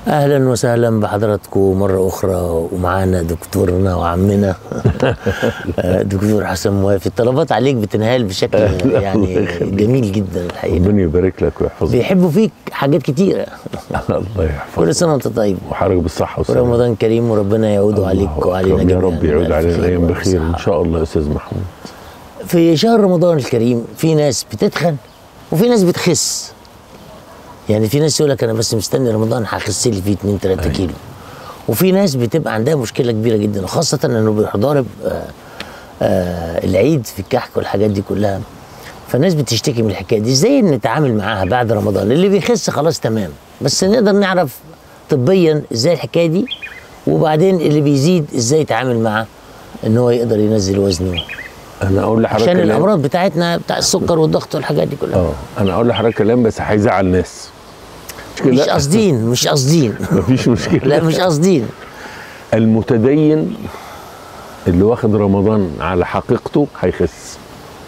اهلا وسهلا بحضراتكم مره اخرى ومعانا دكتورنا وعمنا آه، دكتور حسن موافي الطلبات عليك بتنهال بشكل يعني جميل جدا الحقيقه ربنا يبارك لك ويحفظك بيحبوا فيك حاجات كتيره الله يحفظك كل سنه وانت طيب وحضرتك بالصحه والسلامه ورمضان كريم وربنا يعود عليك الله وعلينا أكرم. جميعا يا رب يعود بألف علينا خير الايام بخير ان وصحة. شاء الله يا استاذ محمود في شهر رمضان الكريم في ناس بتتخن وفي ناس بتخس يعني في ناس يقول لك انا بس مستني رمضان هخس لي فيه 2 3 كيلو وفي ناس بتبقى عندها مشكله كبيره جدا وخاصه انه بيحضر آه آه العيد في الكحك والحاجات دي كلها فالناس بتشتكي من الحكايه دي ازاي نتعامل معاها بعد رمضان اللي بيخس خلاص تمام بس نقدر نعرف طبيا ازاي الحكايه دي وبعدين اللي بيزيد ازاي يتعامل معاه ان هو يقدر ينزل وزنه انا اقول لحضرتك عشان كلام- الامراض بتاعتنا بتاع السكر والضغط والحاجات دي كلها اه انا اقول لحضرتك كلام بس هيزعل ناس مش كده مش قاصدين مش قاصدين مفيش مشكله لا مش قاصدين المتدين اللي واخد رمضان على حقيقته هيخس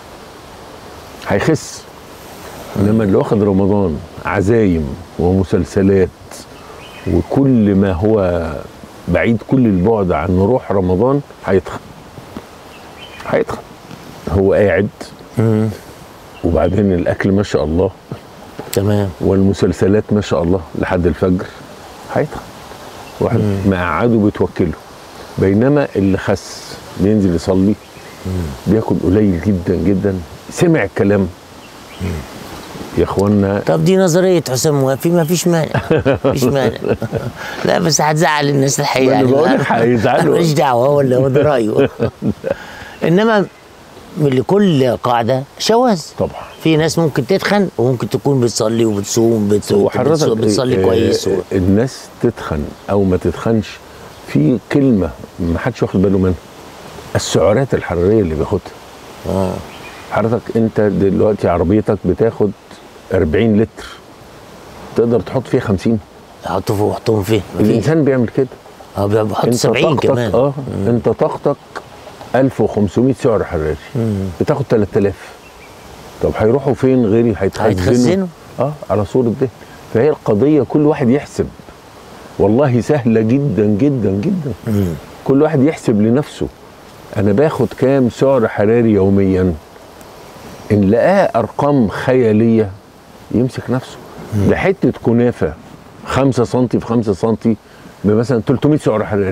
هيخس انما اللي واخد رمضان عزايم ومسلسلات وكل ما هو بعيد كل البعد عن روح رمضان هيتخن هيتخن هو قاعد وبعدين الاكل ما شاء الله تمام والمسلسلات ما شاء الله لحد الفجر هيتخن واحد مقعده بتوكله بينما اللي خس بينزل يصلي بياكل قليل جدا جدا سمع الكلام يا اخوانا طب دي نظريه حسام موافي ما فيش مانع ما فيش مانع لا بس هتزعل الناس الحقيقه ما أنا بقول لك هيزعلوا. أنا ماليش دعوه هو اللي هو ده رايه انما من لكل قاعده شواذ طبعا في ناس ممكن تتخن وممكن تكون بتصلي وبتصوم بت- وحضرتك بتصلي آه، كويس و... الناس تتخن او ما تتخنش في كلمه ما حدش واخد باله منها السعرات الحراريه اللي بياخدها آه. حضرتك انت دلوقتي عربيتك بتاخد 40 لتر تقدر تحط فيها 50 حطوا فوق حطهم فين مفيش. الانسان بيعمل كده اه بيحط انت 70 طاقتك كمان اه انت طاقتك 1500 سعر حراري بتاخد 3000 طب هيروحوا فين غيري هيتخزنوا هيتخزنوا. اه على صورة ده فهي القضية كل واحد يحسب والله سهلة جدا جدا جدا كل واحد يحسب لنفسه انا باخد كام سعر حراري يوميا ان لقاه ارقام خيالية يمسك نفسه ده حتة كنافة 5 سم في 5 سم بمثلا 300 سعر حراري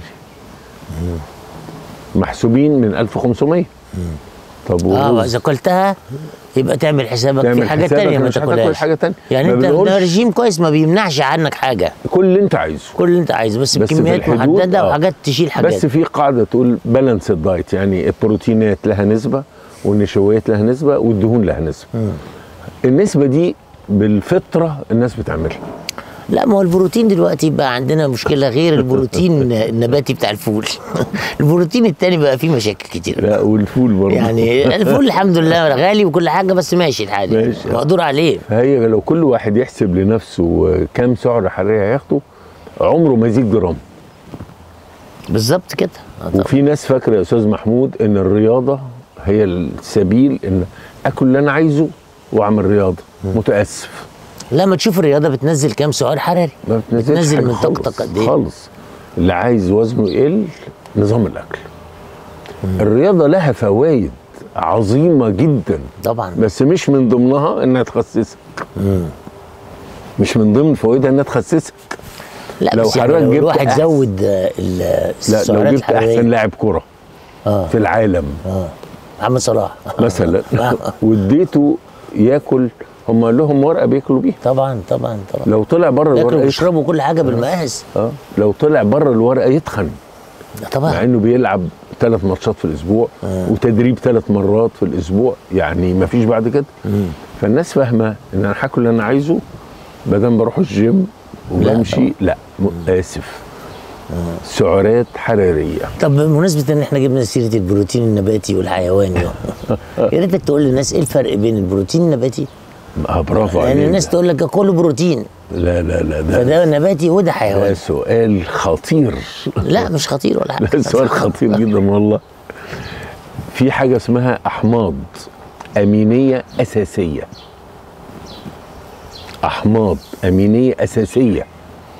محسوبين من 1500 طب اه والرز؟ اذا قلتها يبقى تعمل حسابك في تعمل حاجات حسابك تانية ما مش هتاكل تاكلهاش حاجة تانية. يعني ما انت بنقولش- ده رجيم كويس ما بيمنعش عنك حاجه كل اللي انت عايزه كل اللي انت عايزه بس, بس في بكميات الحدود، محدده آه. وحاجات تشيل حاجات بس في قاعده تقول بالانس دايت يعني البروتينات لها نسبه والنشويات لها نسبه والدهون لها نسبه النسبه دي بالفطره الناس بتعملها لا ما هو البروتين دلوقتي بقى عندنا مشكله غير البروتين النباتي بتاع الفول البروتين التاني بقى فيه مشاكل كتير لا والفول برضه يعني الفول الحمد لله غالي وكل حاجه بس ماشي الحال ماشي. مقدور عليه فهي لو كل واحد يحسب لنفسه كام سعر حراري هياخده عمره ما يزيد جرام بالظبط كده آه طبعا. وفي ناس فاكره يا استاذ محمود ان الرياضه هي السبيل ان اكل اللي انا عايزه واعمل رياضه متاسف لما تشوف الرياضه بتنزل كام سعر حراري ما بتنزلش بتنزل حاجة من خالص- طاقتك قد ايه خالص اللي عايز وزنه يقل نظام الاكل الرياضه لها فوائد عظيمه جدا طبعا بس مش من ضمنها انها تخسسك مش من ضمن فوائدها انها تخسسك لا لو بس يعني حضرتك لو جبت الواحد أحسن- زود آه، ال- لا لو السعرات جبت احسن الحراريه لاعب كره اه في العالم اه محمد صلاح مثلا واديته ياكل هم لهم ورقه بياكلوا بيها طبعا طبعا طبعا لو طلع بره ياكلوا الورقه يتخن ويشربوا كل حاجه بالمقاس اه لو طلع بره الورقه يتخن مع طبعا انه بيلعب ثلاث ماتشات في الاسبوع وتدريب ثلاث مرات في الاسبوع يعني ما فيش بعد كده فالناس فاهمه ان انا هاكل اللي انا عايزه بدل بروح الجيم وبمشي لا, م- اسف سعرات حراريه طب بمناسبه ان احنا جبنا سيره البروتين النباتي والحيواني يا ريتك تقول للناس ايه الفرق بين البروتين النباتي اه برافو لان عليك الناس تقول لك كله بروتين لا لا لا ده, فده نباتي وده ده حيواني سؤال خطير لا مش خطير ولا حاجه لا سؤال خطير جدا والله في حاجه اسمها احماض امينيه اساسيه احماض امينيه اساسيه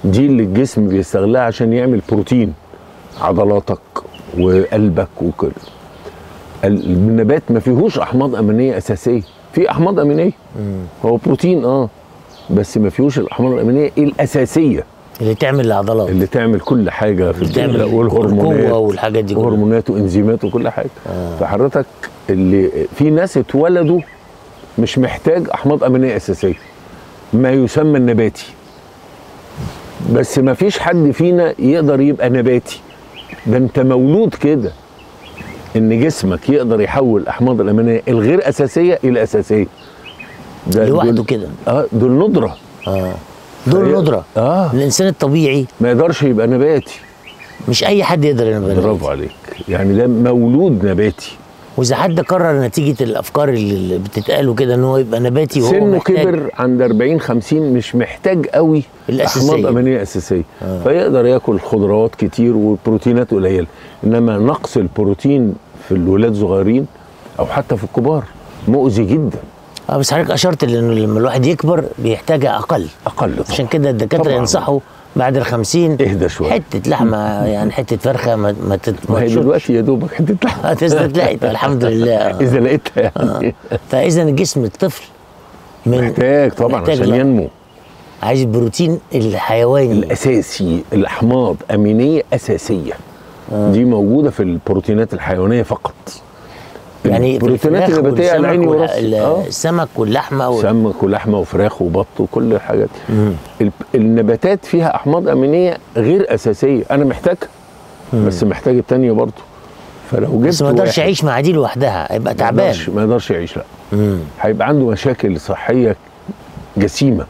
دي اللي الجسم بيستغلها عشان يعمل بروتين عضلاتك وقلبك وكل ال- النبات ما فيهوش احماض امينيه اساسيه في احماض امينيه هو بروتين اه بس ما فيهوش الاحماض الامينيه الاساسيه اللي تعمل العضلات اللي تعمل كل حاجه في اللي تعمل الجسم والهرمونات القوة والحاجات دي كلها. وهرمونات وانزيمات وكل حاجه آه. فحضرتك اللي في ناس اتولدوا مش محتاج احماض امينيه اساسيه ما يسمى النباتي بس ما فيش حد فينا يقدر يبقى نباتي ده انت مولود كده ان جسمك يقدر يحول الاحماض الامينيه الغير اساسيه الى اساسيه ده لوحده دول- كده اه دول ندره اه دول فهي- ندرة آه. الإنسان الطبيعي ما يقدرش يبقى نباتي مش أي حد يقدر يبقى نباتي. برافو عليك يعني ده مولود نباتي وإذا حد قرر نتيجة الأفكار اللي بتتقال كده إن هو يبقى نباتي وهو سنه محتاج كبر عند 40 50 مش محتاج قوي الأساسية. احماض امينيه اساسيه آه. فيقدر ياكل خضروات كتير وبروتينات قليله انما نقص البروتين في الولاد صغيرين او حتى في الكبار مؤذي جدا اه بس حضرتك اشرت لانه لما الواحد يكبر بيحتاجها اقل اقل طبعا. عشان كده الدكاتره طبعاً. ينصحوا بعد ال 50 اهدى شوية. حته لحمه يعني حته فرخه ما ما تت- ما ما هي تشوفش. دلوقتي يا دوبك حته لحمه هتثبت لقيت الحمد لله آه. اذا لقيتها يعني فاذا الجسم الطفل من محتاج طبعا محتاج عشان لا. ينمو عايز البروتين الحيواني الاساسي الاحماض امينيه اساسيه دي موجوده في البروتينات الحيوانيه فقط يعني في البروتينات الفراخ النباتيه على والسمك عيني وال- وراسي ال- آه. السمك واللحمه وال- سمك ولحمه وفراخ وبط وكل الحاجات دي. ال- النباتات فيها احماض امينيه غير اساسيه انا محتاجها بس محتاج التانية برضه فلو جبت بس ما يقدرش واحد يعيش مع دي لوحدها هيبقى ما تعبان يقدرش- ما يقدرش يعيش لا هيبقى عنده مشاكل صحيه جسيمه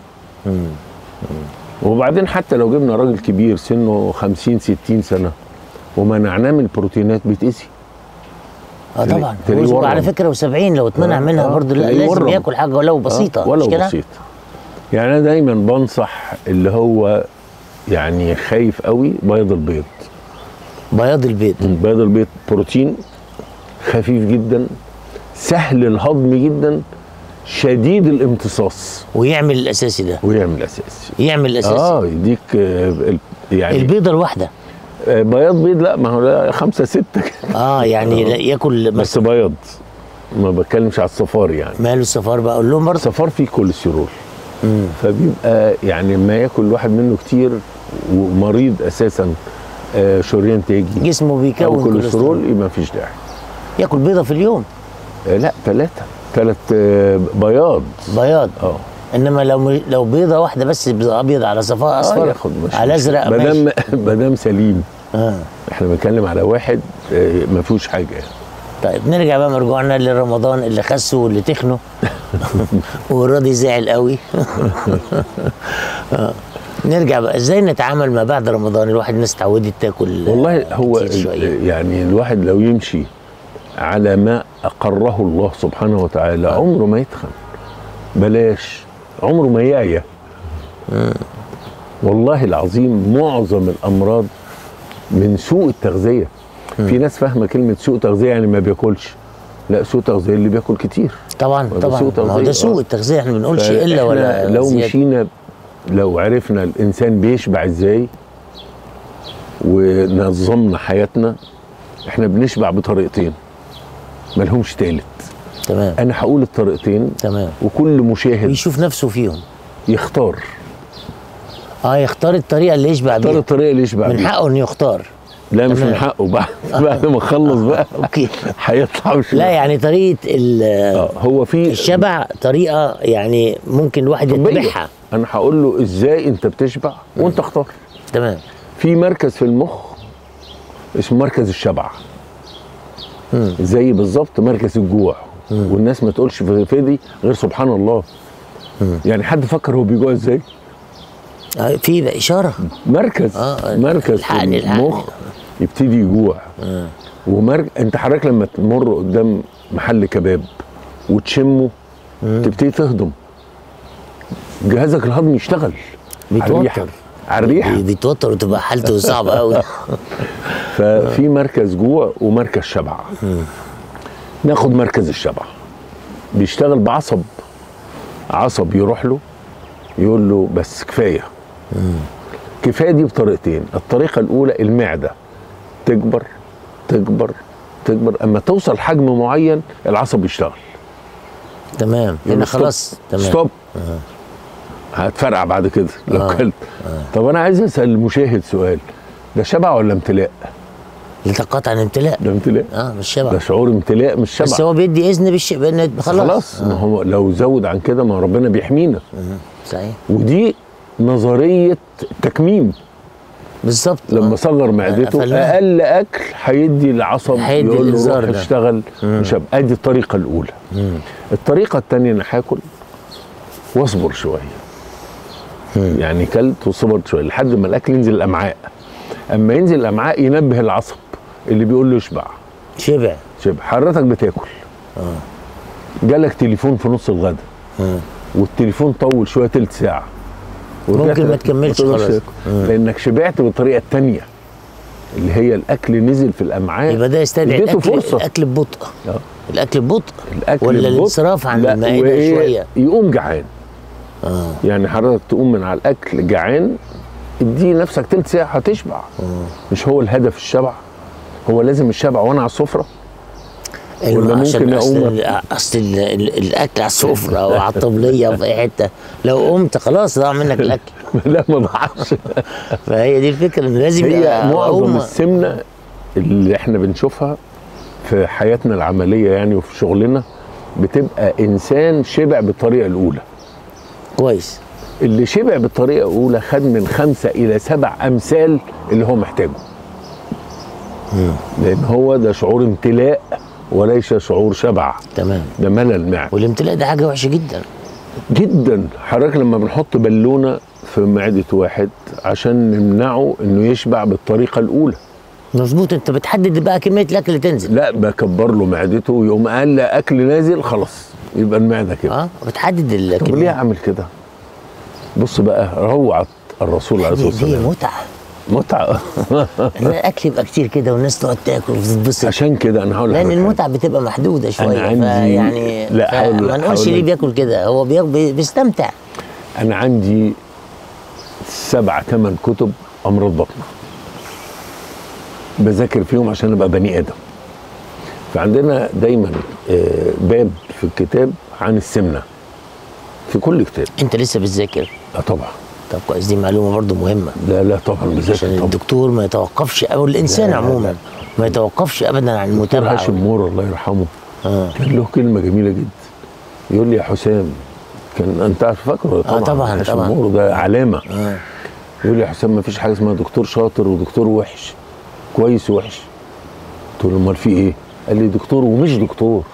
وبعدين حتى لو جبنا راجل كبير سنه 50 60 سنه ومنعناه من البروتينات بيتأذي اه تلاقي- طبعا تلاقيه هو ورم. على فكره و70 لو اتمنع آه، منها آه، برضه لا تلاقيه لازم ورم. ياكل حاجه ولو بسيطه آه، ولو مش كده؟ بسيطه يعني انا دايما بنصح اللي هو يعني خايف قوي بيض البيض بياض البيض بيض البيض بروتين خفيف جدا سهل الهضم جدا شديد الامتصاص ويعمل الاساسي ده ويعمل اساسي يعمل الاساسي اه يديك آه، ال- يعني البيضه الواحده آه، بياض بيض لا ما هو لا خمسة ستة كده. اه يعني لا ياكل بس بس بياض ما بتكلمش على الصفار يعني ماله الصفار بقى اقول لهم برضه الصفار فيه كوليسترول فبيبقى يعني ما ياكل الواحد منه كتير ومريض اساسا آه، شريان تاجي جسمه او بيكون كوليسترول كوليسترول يبقى ما فيش داعي ياكل بيضه في اليوم آه، لا ثلاثة ثلاث بياض بياض اه انما لو لو بيضه واحده بس ابيض على صفار اه اصفر ياخد مش على ازرق ما ماشي دام ما دام سليم آه. احنا بنتكلم على واحد آه، ما فيهوش حاجه يعني. طيب نرجع بقى مرجوعنا لرمضان اللي خسه واللي تخنه والراضي زعل قوي آه. نرجع بقى ازاي نتعامل ما بعد رمضان الواحد الناس اتعودت تاكل والله هو كتير شوية. يعني الواحد لو يمشي على ما اقره الله سبحانه وتعالى عمره ما يتخن بلاش عمره ما يعيا والله العظيم معظم الامراض من سوء التغذيه في ناس فاهمه كلمه سوء تغذيه يعني ما بياكلش لا سوء تغذيه اللي بياكل كتير طبعا وده طبعا سوء ما هو تغذية، ده سوء آه. التغذيه احنا ما بنقولش الا فإحنا ولا لو زيادة. مشينا لو عرفنا الانسان بيشبع ازاي ونظمنا حياتنا احنا بنشبع بطريقتين ملهمش تالت تمام انا هقول الطريقتين تمام وكل مشاهد ويشوف نفسه فيهم يختار اه يختار الطريقه اللي يشبع يختار بيها الطريقه اللي يشبع من بيها حقه انه يختار لا مش تمام. من حقه بعد بعد ما اخلص بقى اوكي هيطلع مش لا يعني طريقه ال- اه هو في الشبع طريقه يعني ممكن الواحد طبيعي. يتبعها انا هقول له ازاي انت بتشبع وانت اختار تمام في مركز في المخ اسمه مركز الشبع زي بالظبط مركز الجوع والناس ما تقولش في في دي غير سبحان الله يعني حد فكر هو بيجوع ازاي آه، في بقى اشاره مركز آه، مركز الحقني، في المخ الحقني. يبتدي يجوع ومرك... انت حضرتك لما تمر قدام محل كباب وتشمه تبتدي تهضم جهازك الهضمي يشتغل على الريحة. بيتوتر على الريحه بي- بيتوتر وتبقى حالته صعبه قوي ففي مركز جوع ومركز شبع ناخد مركز الشبع بيشتغل بعصب عصب يروح له يقول له بس كفايه كفايه دي بطريقتين الطريقه الاولى المعده تكبر تكبر تكبر اما توصل حجم معين العصب يشتغل تمام يقول هنا ستوب. خلاص تمام ستوب هتفرقع بعد كده لو آه. كلت طب انا عايز اسال المشاهد سؤال ده شبع ولا امتلاء؟ التقاط عن امتلاء ده امتلاء اه مش شبع ده شعور امتلاء مش شبع بس هو بيدي اذن بالش بان بس خلاص خلاص ما هو لو زود عن كده ما ربنا بيحمينا صحيح ودي نظريه تكميم بالظبط لما آه. صغر معدته قفلناها. اقل اكل هيدي العصب هيدي يقول له الإنذار روح ده. اشتغل مش هبقى ادي الطريقه الاولى الطريقه الثانيه انا هاكل واصبر شويه يعني كلت وصبرت شويه لحد ما الاكل ينزل الامعاء اما ينزل الامعاء ينبه العصب اللي بيقول له اشبع شبع شبع حضرتك بتاكل جالك تليفون في نص الغدا والتليفون طول شويه تلت ساعه ورجعت ممكن ما تكملش تقدرش خلاص. تاكل. لانك شبعت بالطريقه الثانيه اللي هي الاكل نزل في الامعاء يبقى ده يستدعي اديته الاكل فرصه الاكل ببطء آه. الاكل ببطء الاكل ولا ببطء. الانصراف عن لا، المائده وإيه؟ شويه يقوم جعان اه يعني حضرتك تقوم من على الاكل جعان ادي نفسك تلت ساعه هتشبع مش هو الهدف الشبع هو لازم الشبع وانا على السفره ولا الم- عشان ممكن اصل أقوم- ال- اصل ال- ال- الاكل على السفره او على الطبليه او في اي حته لو قمت خلاص ضاع منك الاكل لا ما ضحكش فهي دي الفكره ان لازم هي يبقى معظم أقوم. السمنه اللي احنا بنشوفها في حياتنا العمليه يعني وفي شغلنا بتبقى انسان شبع بالطريقه الاولى كويس اللي شبع بالطريقه الاولى خد من خمسه الى سبع امثال اللي هو محتاجه لان هو ده شعور امتلاء وليس شعور شبع تمام ده ملل معده والامتلاء ده حاجه وحشه جدا جدا حضرتك لما بنحط بالونه في معده واحد عشان نمنعه انه يشبع بالطريقه الاولى مظبوط انت بتحدد بقى كميه الاكل اللي تنزل لا بكبر له معدته ويقوم قال لا اكل نازل خلاص يبقى المعده كده اه بتحدد طب ليه الكميه اعمل كده بص بقى روعه الرسول عليه دي, الصلاه دي والسلام متعه متعه ان الاكل يبقى كتير كده والناس تقعد تاكل وتتبسط عشان كده انا هقول لان لحضرتك حاجة. المتعه بتبقى محدوده شويه عندي- فيعني لا، هقول- ما نقولش هقول ليه لك. بياكل كده هو بي- بي- بيستمتع انا عندي سبع ثمان كتب امراض بطن بذاكر فيهم عشان ابقى بني ادم فعندنا دايما آه، باب في الكتاب عن السمنه في كل كتاب انت لسه بتذاكر اه طبعا طب كويس دي معلومه برضو مهمه لا لا طبعا عشان بذاكر طبعا الدكتور ما يتوقفش او الانسان لا، لا، عموما ما يتوقفش ابدا عن دكتور المتابعه هاشم مور الله يرحمه اه كان له كلمه جميله جدا يقول لي يا حسام كان انت عارف فاكره طبعا طبعاً، هاشم طبعاً. مور ده علامه اه يقول لي يا حسام ما فيش حاجه اسمها دكتور شاطر ودكتور وحش كويس ووحش قلت له امال في ايه؟ قال لي دكتور ومش دكتور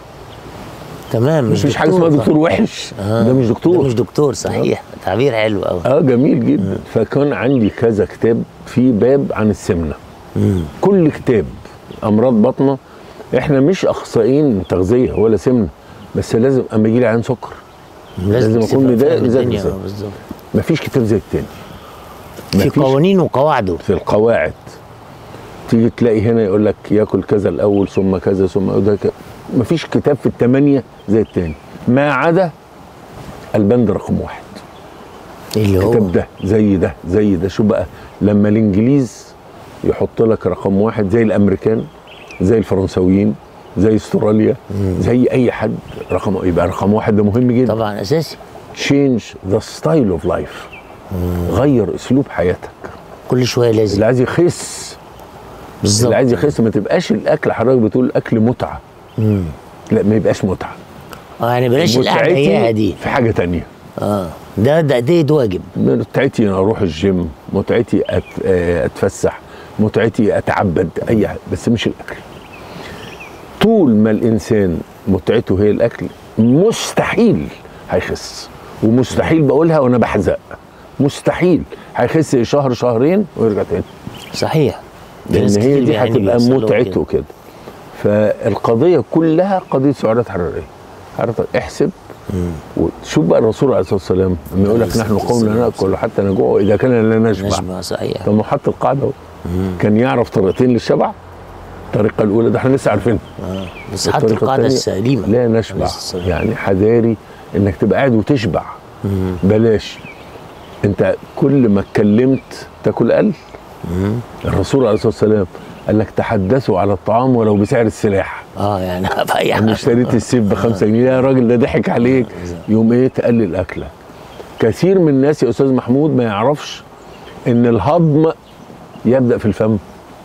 تمام مش مفيش حاجه اسمها صح. دكتور وحش آه. ده مش دكتور ده مش دكتور صحيح تعبير حلو قوي اه جميل جدا فكان عندي كذا كتاب في باب عن السمنه كل كتاب امراض بطنه احنا مش اخصائيين تغذيه ولا سمنه بس لازم اما يجي لي عين سكر لازم أكون تبقى مضايق فاهم زي الدنيا الإنسان. آه، بالظبط مفيش كتاب زي التاني في مفيش قوانين وقواعده في القواعد تيجي تلاقي هنا يقول لك ياكل كذا الاول ثم كذا ثم ده ك... مفيش كتاب في الثمانيه زي التاني ما عدا البند رقم واحد اللي هو الكتاب ده زي ده زي ده شو بقى لما الانجليز يحط لك رقم واحد زي الامريكان زي الفرنساويين زي استراليا زي اي حد رقم يبقى رقم واحد ده مهم جدا طبعا اساسي change the style of life غير اسلوب حياتك كل شويه لازم اللي عايز يخس بالظبط اللي عايز يخس ما تبقاش الاكل حضرتك بتقول الاكل متعه لا ما يبقاش متعه اه يعني بلاش القعده متعتي اياها دي في حاجه تانية اه ده ده ده واجب متعتي أنا اروح الجيم متعتي أت... آه، اتفسح متعتي اتعبد اي حاجه بس مش الاكل طول ما الانسان متعته هي الاكل مستحيل هيخس ومستحيل بقولها وانا بحزق مستحيل هيخس شهر شهرين ويرجع تاني صحيح في ناس لان هي كتير دي يعني هتبقى بيحصل لهم متعته كده فالقضيه كلها قضيه سعرات حراريه حضرتك احسب وشوف بقى الرسول عليه الصلاه والسلام لما يقول لك عليه نحن الصلاة قوم لا والسلام. ناكل حتى نجوع واذا كان لا نشبع نشبع صحيح طب ما حط القاعده اهو كان يعرف طريقتين للشبع الطريقه الاولى ده احنا لسه عارفينها آه. بس حط الطريقة القاعده التانية السليمه لا عليه نشبع الصلاة والسلام. يعني حذاري انك تبقى قاعد وتشبع بلاش انت كل ما اتكلمت تاكل اقل الرسول عليه الصلاه والسلام قال لك تحدثوا على الطعام ولو بسعر السلاح اه يعني بأي انا حاجة. اشتريت السيف ب 5 جنيه يا راجل ده ضحك عليك يوم ايه تقلل اكلك كثير من الناس يا استاذ محمود ما يعرفش ان الهضم يبدا في الفم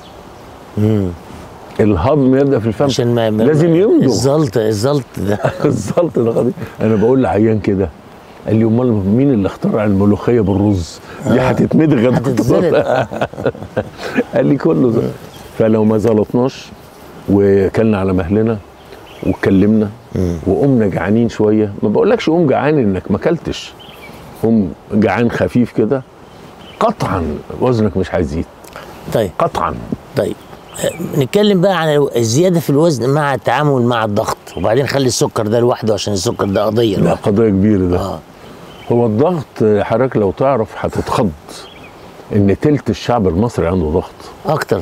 الهضم يبدا في الفم عشان ما ما- لازم يمضغ الزلط الزلط ده الزلط ده قضية انا بقول لعيان كده قال لي امال مين اللي اخترع الملوخيه بالرز دي هتتمضغ يا دكتور. هتتزلط آه. قال لي كله زي. فلو ما زلطناش وكلنا على مهلنا واتكلمنا وقمنا جعانين شويه ما بقولكش قوم جعان انك ما اكلتش قوم جعان خفيف كده قطعا وزنك مش هيزيد طيب قطعا طيب آه، نتكلم بقى عن الزياده في الوزن مع التعامل مع الضغط وبعدين خلي السكر ده لوحده عشان السكر ده قضيه ده لوحده قضيه كبيره ده اه هو الضغط حضرتك لو تعرف هتتخض ان تلت الشعب المصري عنده ضغط اكتر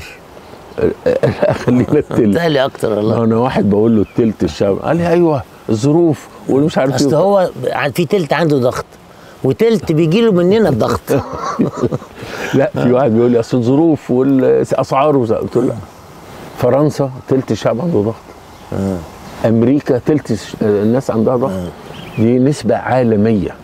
لا خلينا التلت تالي اكتر والله انا واحد بقول له التلت الشعب قال لي ايوه الظروف واللي مش عارف اصل ايه هو في تلت عنده ضغط وتلت بيجي له مننا الضغط لا في واحد بيقول لي اصل الظروف والاسعار وز- قلت له لا فرنسا تلت الشعب عنده ضغط امريكا تلت الش- الناس عندها ضغط دي نسبه عالميه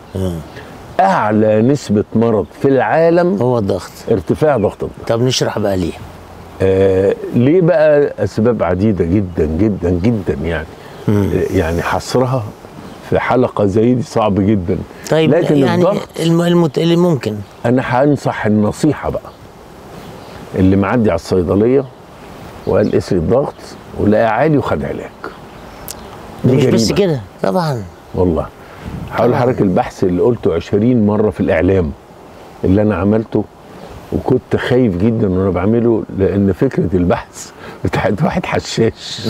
اعلى نسبه مرض في العالم هو الضغط ارتفاع ضغط الدم طب نشرح بقى ليه آه ليه بقى اسباب عديده جدا جدا جدا يعني آه يعني حصرها في حلقه زي دي صعب جدا طيب لكن يعني الضغط الم... المت... اللي ممكن انا هنصح النصيحه بقى اللي معدي على الصيدليه وقال قيس لي الضغط ولقى عالي وخد علاج دي مش بس جريمة. كده طبعا والله هقول لحضرتك البحث اللي قلته 20 مره في الاعلام اللي انا عملته وكنت خايف جدا وانا بعمله لان فكره البحث بتاعت واحد حشاش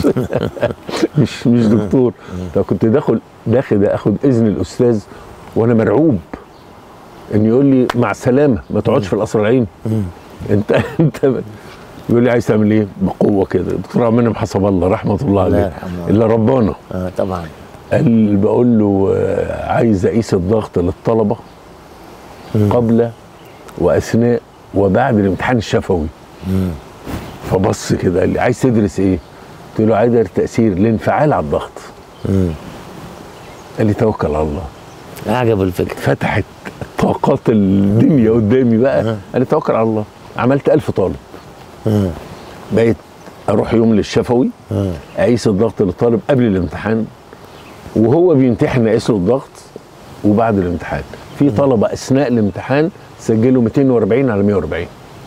مش مش دكتور فكنت داخل داخل اخد اذن الاستاذ وانا مرعوب ان يقول لي مع السلامه ما تقعدش في القصر العيني انت انت يقول لي عايز تعمل ايه بقوه كده دكتور عبد المنعم حسب الله رحمه الله الله عليه يرحمه. اللي ربانا آه طبعا قال بقول له آه، عايز اقيس الضغط للطلبه قبل واثناء وبعد الامتحان الشفوي فبص كده قال لي عايز تدرس ايه؟ قلت له عايز أدرس تاثير الانفعال على الضغط قال لي توكل على الله عجب الفكره فتحت طاقات الدنيا قدامي بقى قال لي توكل على الله عملت ألف طالب بقيت اروح يوم للشفوي اقيس الضغط للطالب قبل الامتحان وهو بيمتحن اقيس له الضغط وبعد الامتحان في طلبه اثناء الامتحان سجلوا 240 على 140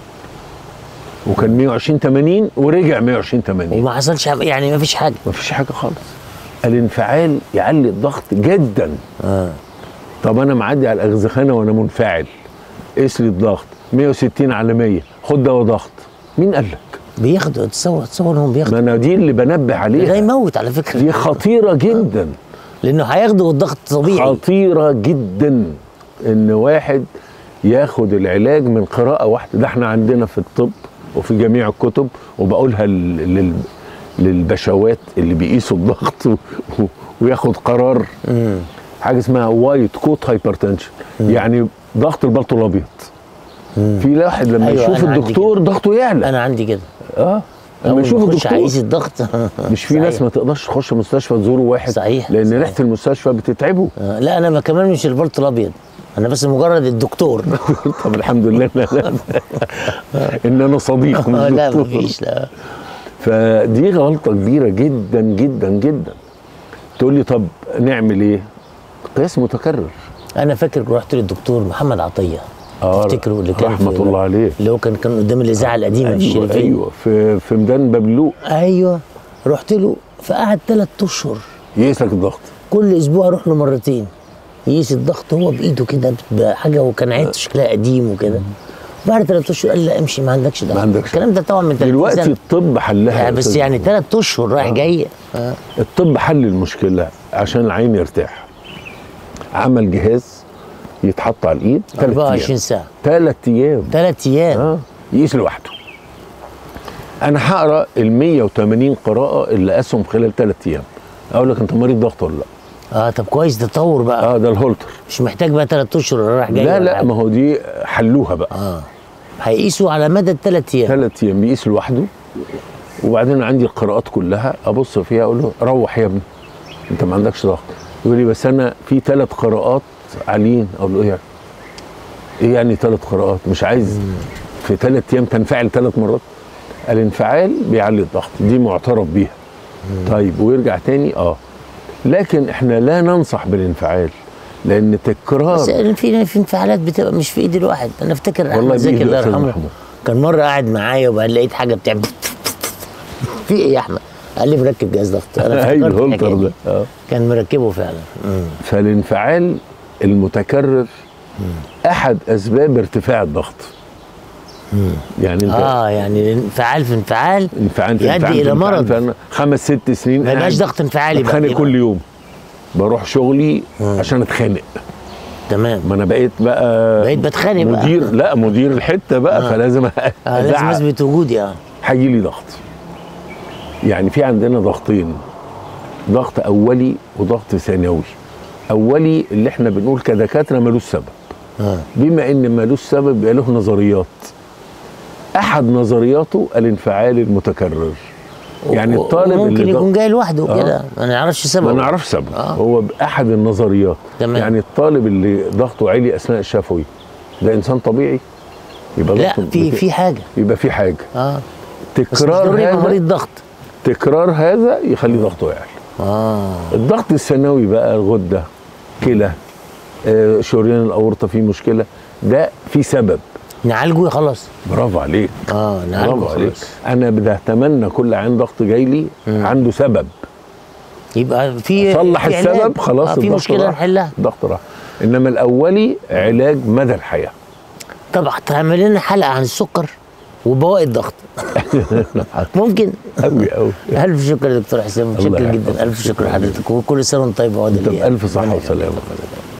وكان 120 80 ورجع 120 80 وما حصلش حاجة- يعني ما فيش حاجه ما فيش حاجه خالص الانفعال يعلي الضغط جدا اه طب انا معدي على الاغزخانه وانا منفعل قيس لي الضغط 160 على 100 خد دواء ضغط مين قال لك بياخدوا تصور تصور انهم ما بياخدوا انا دي اللي بنبه ده عليها يموت على فكره دي خطيره جدا لانه هياخدوا الضغط طبيعي خطيره جدا ان واحد ياخد العلاج من قراءه واحده ده احنا عندنا في الطب وفي جميع الكتب وبقولها لل... لل... للبشوات اللي بيقيسوا الضغط و... و... وياخد قرار حاجه اسمها وايت كوت هايبرتنشن يعني ضغط البلطو الابيض في واحد لما أيوة، يشوف أنا عندي الدكتور ضغطه يعلى انا عندي كده اه لما اول يشوف ما اخش الدكتور عايز الضغط مش في ناس ما تقدرش تخش مستشفى تزور واحد صحيح، لان صحيح. ريحه المستشفى بتتعبه آه، لا انا ما كمان مش البلط الابيض انا بس مجرد الدكتور طب الحمد لله ان انا ان انا صديق مش آه، لا دكتور. مفيش لا فدي غلطه كبيره جدا جدا جدا تقول لي طب نعمل ايه قياس متكرر انا فاكر رحت للدكتور محمد عطيه آه، تفتكروا اللي كان رحمة في- الله عليه. اللي هو كان كان قدام الاذاعه القديمه في ايوه الشريفين ايوه في في ميدان بابلوق ايوه رحت له فقعد ثلاث اشهر يقيس لك الضغط كل اسبوع اروح له مرتين يقيس الضغط هو بايده كده بحاجه وكان عينته شكلها قديم وكده بعد ثلاث اشهر قال لي لا امشي ما عندكش ضغط ما عندكش. الكلام ده طبعا من 30 دلوقتي سنه الطب حلها يا يعني بس أستاذ. يعني ثلاث اشهر رايح جاي آه. الطب حل المشكله عشان العين يرتاح عمل جهاز يتحط على الايد ثلاث 24 ايام ساعه ثلاث ايام ثلاث ايام اه يقيس لوحده انا هقرا ال 180 قراءه اللي قاسهم خلال ثلاث ايام اقول لك انت مريض ضغط ولا لا اه طب كويس ده تطور بقى اه ده الهولتر مش محتاج بقى ثلاث اشهر رايح جاي لا ولا لا حاجة. ما هو دي حلوها بقى اه هيقيسوا على مدى الثلاث ايام ثلاث ايام بيقيس لوحده وبعدين عندي القراءات كلها ابص فيها اقول له روح يا ابني انت ما عندكش ضغط يقول لي بس انا في ثلاث قراءات عاليين اقول له ايه يعني ايه يعني ثلاث قراءات مش عايز في ثلاث ايام تنفعل ثلاث مرات الانفعال بيعلي الضغط دي معترف بيها طيب ويرجع تاني اه لكن احنا لا ننصح بالانفعال لان بس تكرار في في انفعالات بتبقى مش في ايد الواحد انا افتكر والله احمد زكي بإيد الله الأستاذ يرحمه محمود. كان مره قاعد معايا وبعدين لقيت حاجه بتعمل في ايه يا احمد؟ قال لي مركب جهاز ضغط انا ايوه افتكرت الهولتر الحكاية ده دي. اه كان مركبه فعلا مم. فالانفعال المتكرر احد اسباب ارتفاع الضغط يعني انت اه يعني انفعال في انفعال انفعال في يؤدي انفعال في الى انفعال مرض فأنا خمس ست سنين ما يبقاش قاعد ضغط انفعالي بقى بتخانق يبقى- كل يوم بروح شغلي عشان اتخانق تمام ما انا بقيت بقى بقيت بتخانق بقى. مدير لا مدير الحته بقى آه. فلازم آه لازم ازعق اثبت وجودي اه هيجي لي ضغط يعني في عندنا ضغطين ضغط اولي وضغط ثانوي اولي اللي احنا بنقول كدكاتره ملوش سبب اه بما ان ملوش سبب يبقى له نظريات احد نظرياته الانفعال المتكرر يعني الطالب ممكن اللي يكون ضغط جاي لوحده آه. كده ما نعرفش ما سببه نعرفش سبب آه. هو احد النظريات تمام. يعني الطالب اللي ضغطه عالي اثناء الشفوي ده انسان طبيعي يبقى لا ضغطه في في حاجه يبقى في حاجه اه بس مش تكرار ضروري يبقى هذا مريض ضغط تكرار هذا يخلي ضغطه يعلى اه الضغط الثانوي بقى الغده كلى آه، شريان الاورطه فيه مشكله ده في سبب نعالجه خلاص برافو عليك اه نعالجه برافو عليك خلاص انا بدي اتمنى كل عين ضغط جاي لي عنده سبب يبقى في صلح في علاج. السبب خلاص آه في الضغط مشكله راح. نحلها الضغط راح انما الاولي علاج مدى الحياه طب تعمل لنا حلقه عن السكر وبواقي الضغط ممكن قوي قوي الف شكر يا دكتور حسام الله متشكر يحفظك. جدا الف شكر لحضرتك وكل سنه وانت طيب وعود انت بالف صحه وسلامه